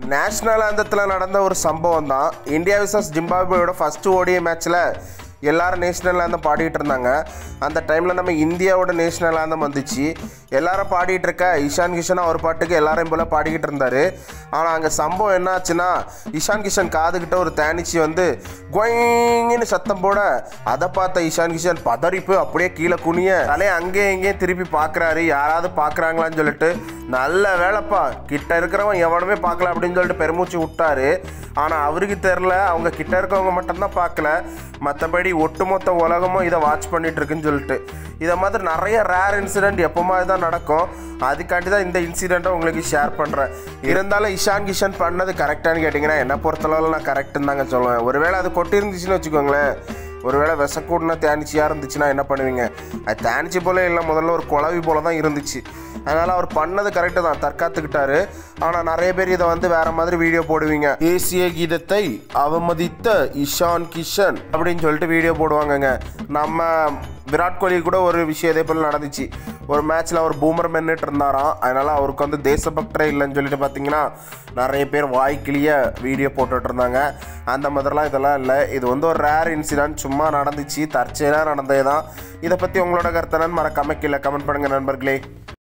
national ஆந்தத்தில் நடந்த ஒரு சம்பவம் தான் இந்தியா விசஸ் ஜிம்பாப்வேயோட ஃபர்ஸ்ட் ஓடிஐ மேட்ச்சில் எல்லாரும் நேஷனல் ஆந்தம் பாடிட்டு இருந்தாங்க அந்த டைமில் நம்ம இந்தியாவோட நேஷனல் ஆந்தம் வந்துச்சு எல்லாரும் பாடிட்டு இருக்க இஷான் கிஷன் அவர் பாட்டுக்கு எல்லாரையும் போல பாடிக்கிட்டு இருந்தார் ஆனால் அங்கே சம்பவம் என்ன ஆச்சுன்னா இஷான் கிஷன் காதுகிட்ட ஒரு தேனிச்சி வந்து கொயின்னு சத்தம் போட அதை பார்த்த இஷான் கிஷன் பதறிப்பு அப்படியே கீழே குனிய தலையை அங்கேயும் இங்கேயும் திருப்பி பார்க்குறாரு யாராவது பார்க்குறாங்களான்னு சொல்லிட்டு நல்ல வேலைப்பா கிட்ட இருக்கிறவன் எவனுமே பார்க்கல அப்படின்னு சொல்லிட்டு பெருமூச்சு விட்டாரு ஆனால் அவருக்கு தெரில அவங்க கிட்ட இருக்கவங்க மட்டும்தான் பார்க்கல மற்றபடி ஒட்டுமொத்த உலகமும் இதை வாட்ச் பண்ணிட்டு இருக்குன்னு சொல்லிட்டு இதை மாதிரி நிறைய ரேர் இன்சிடென்ட் எப்போமா தான் நடக்கும் அதுக்காண்டி தான் இந்த இன்சிடெண்ட்டை உங்களுக்கு ஷேர் பண்ணுறேன் இருந்தாலும் இஷான் கிஷன் பண்ணது கரெக்டானு கேட்டிங்கன்னா என்ன பொறுத்தளவில் நான் கரெக்டுன்னு தாங்க சொல்லுவேன் ஒருவேளை அது கொட்டிருந்துச்சுன்னு வச்சுக்கோங்களேன் ஒருவேளை விஷக்கூடன தேனிச்சியாக இருந்துச்சுன்னா என்ன பண்ணுவீங்க அது தேனிச்சி போல இல்லை முதல்ல ஒரு குழவி போல தான் இருந்துச்சு அதனால் அவர் பண்ணது கரெக்டு தான் தற்காத்துக்கிட்டாரு ஆனால் நிறைய பேர் இதை வந்து வேற மாதிரி வீடியோ போடுவீங்க தேசிய கீதத்தை அவமதித்த இஷான் கிஷன் அப்படின்னு சொல்லிட்டு வீடியோ போடுவாங்கங்க நம்ம விராட் கோலி கூட ஒரு விஷயம் இதே போல் நடந்துச்சு ஒரு மேட்ச்சில் அவர் பூமர் மென்னுட்டு இருந்தாராம் அதனால் அவருக்கு வந்து தேசபக்தரே இல்லைன்னு சொல்லிட்டு பார்த்தீங்கன்னா நிறைய பேர் வாய்க்கிளிய வீடியோ போட்டுட்டு இருந்தாங்க அந்த மாதிரிலாம் இதெல்லாம் இல்லை இது வந்து ஒரு ரேர் இன்சிடென்ட் சும்மா நடந்துச்சு தற்செயலாக நடந்தது தான் இதை பற்றி உங்களோட கருத்தனன்னு மறக்காம கீழே கமெண்ட் பண்ணுங்கள் நண்பர்களே